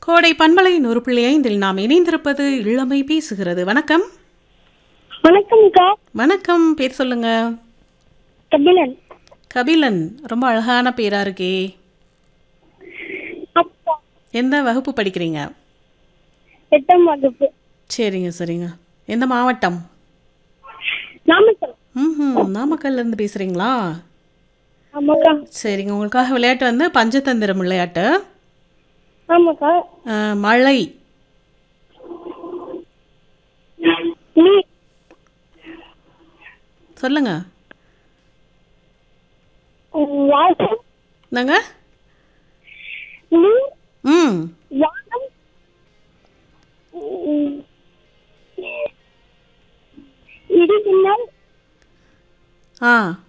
கோடை பண்பலை நூறு புள்ளி ஐந்தில் நாம் இணைந்திருப்பது இளமை பேசுகிறது வணக்கம் வணக்கம்க்கா வணக்கம் பேர் சொல்லுங்க கபிலன் கபிலன் ரொம்ப அழகான பேரா இருக்கே அப்பா எந்த வகுப்பு படிக்கிறீங்க எட்டாம் வகுப்பு சரிங்க சரிங்க எந்த மாவட்டம் நாமக்கல் ம் நாமக்கல்ல இருந்து பேசுறீங்களா ஆமாக்கா சரிங்க உங்களுக்காக விளையாட்டு வந்து பஞ்சதந்திரம் விளையாட்டு ஆமாக்கா அஹ், மழை நீ சொல்லுங்க வாசம் என்னங்க நீ ம் வானம் உம், இடி மின்னல் ஆ